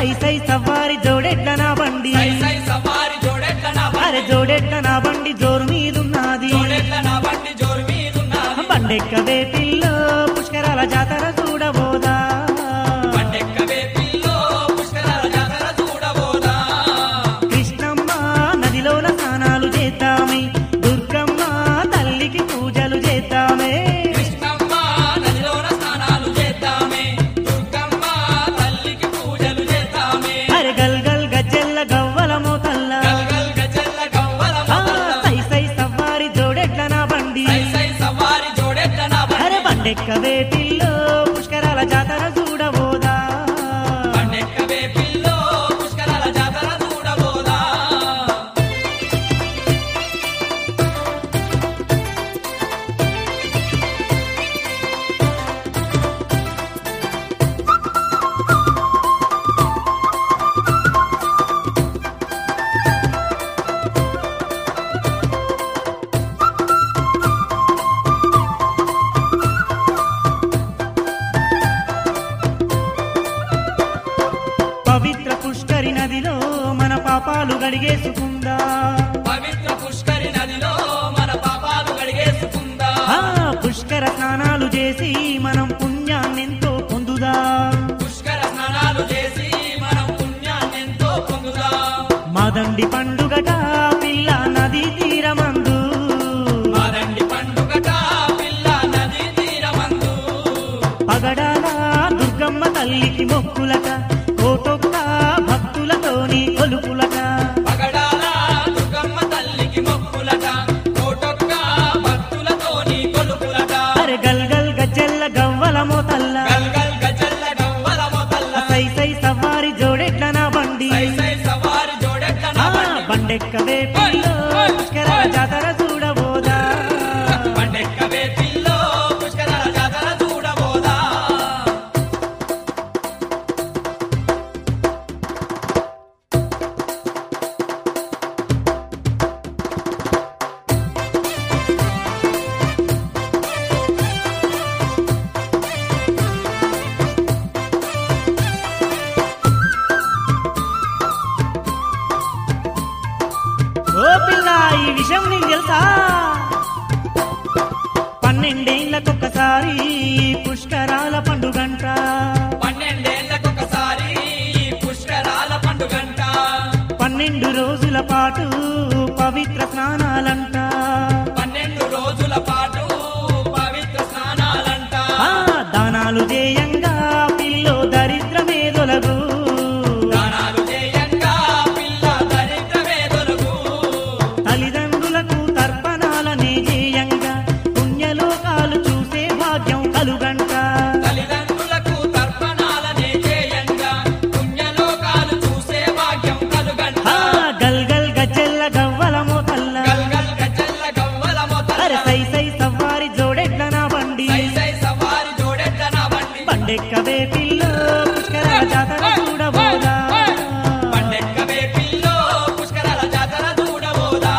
సై సై సవారి జోడెట్ల నా బండి సై సై సవారి జోడెట్ల నా అరే బండి జోడెట్ల నా బండి జోరు మీదున్నది జోడెట్ల నా బండి జోరు మీదున్నది బండెక్కవే పిల్లో పుష్కరాల జాతర చూడబోదా బండెక్కవే పిల్లో పుష్కరాల జాతర చూడబోదా కృష్ణమ్మ నదిలోన స్నానాలు చేద్దామే దుర్గమ్మ తల్లికి పూజలు చేద్దామే కృష్ణమ్మ నదిలోన స్నానాలు చేద్దామే దుర్గమ్మ తల్లికి పూజలు చేద్దామే అరే గల్ గల్ గజ్జెల్ల గవ్వల మోతల్ల గల్గల్ గజల్ల గవ్వల ఆ, మొదల సై సై సవారి జోడెట్ల నా బండి సై సై సవారి జోడెట్ల నా అరే బండి బండెక్కవే పిల్లో పుష్కరాల జాతర చూడబోదా బండెక్కవే పిల్లో పుష్కరాల జాతర చూడబోదా పవిత్ర పుష్కరి నదిలో మన పాపాలు గడిగేసుకుందా పవిత్ర పుష్కరి నదిలో మన పాపాలు గడిగేసుకుందా ఆ పుష్కర స్నానాలు చేసి మనం పుణ్యాన్నెంతో పొందుదా పుష్కర స్నానాలు చేసి మనం పుణ్యాన్నెంతో పొందుదాం మాదండి పండుగట పిల్ల నది తీరమందు మాదండి పండుగట పిల్ల నది తీరమందు పగడాల దుర్గమ్మ తల్లికి మొక్కులట కోటొక్క భక్తులతోని కొలుపులట పగడాల దుర్గమ్మ తల్లికి మొక్కులట కోటొక్క భక్తులతోని కొలుపులట అరే గల్ గల్ గజ్జెల్ల గవ్వల మోతల్ల గల్గల్ గజల్ల గవ్వల మొదల్ల సై సై సవారి జోడెట్ల నా బండి సై సై సవారి జోడెట్ల నా ఆ, బండి బండెక్కవే పిల్లో పుష్కరాల జాతర చూడబోదా బండెక్కవే పిల్లో పుష్కరాల జాతర చూడబోదా ఓ పిల్ల ఈ విషయం నీకు తెలుసా పన్నెండేళ్లకొక్కసారి పుష్కరాల పండుగంట పన్నెండేళ్లకొకసారి పుష్కరాల పండుగంట పన్నెండు రోజుల పాటు పవిత్ర స్నానాలంట పన్నెండు రోజుల పాటు పవిత్ర స్నానాలంట ఆ దానాలు చేయంగా పిల్లో దరిద్రమే తొలగు దానాలు చేయంగా పిల్ల దరిద్రమే దొరుకు తల్లిదండ్రులకు తర్పణాలనే చేయంగా పుణ్యలోకాలు చూసే భాగ్యం కలుగంట తల్లిదండ్రులకు తర్పణాలనే చేయంగా పుణ్యలోకాలు చూసే భాగ్యం కలుగంట ఆ గల్ గల్ గజ్జెల్ల గవ్వల మోతల్ల గల్గల్ గజల్ల గవ్వల అరే మొదల సై సై సవ్వారి జోడెట్ల నా బండి సై సై సవారి జోడెట్ల నా బండి బండెక్కవే పిల్లో పుష్కరాల జాతర చూడబోదా బండెక్కవే పిల్లో పుష్కరాల జాతర చూడబోదా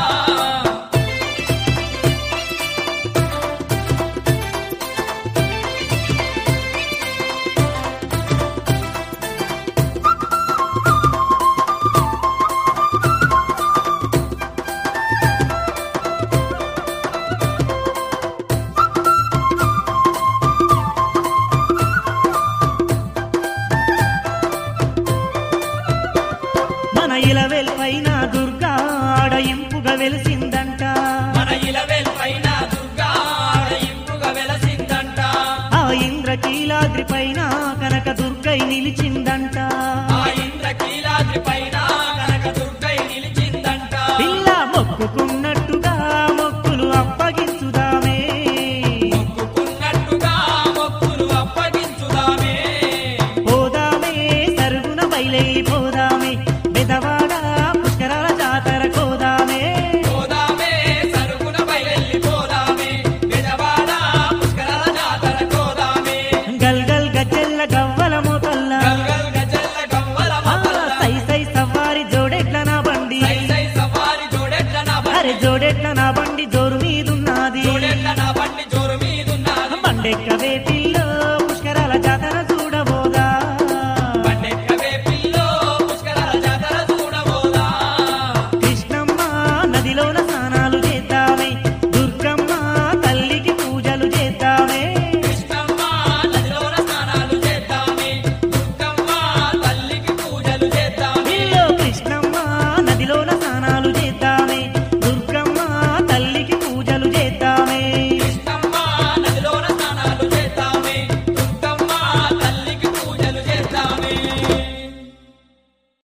మన ఇలవెల్ పైన దుర్గా ఆడయింపుగా వెలిసిందంట మన ఇలవేల్ పైన దుర్గా ఇంపుగా వెలసిందంట ఆ ఇంద్రకీలాద్రి పైన కనక దుర్గై నిలిచిందంట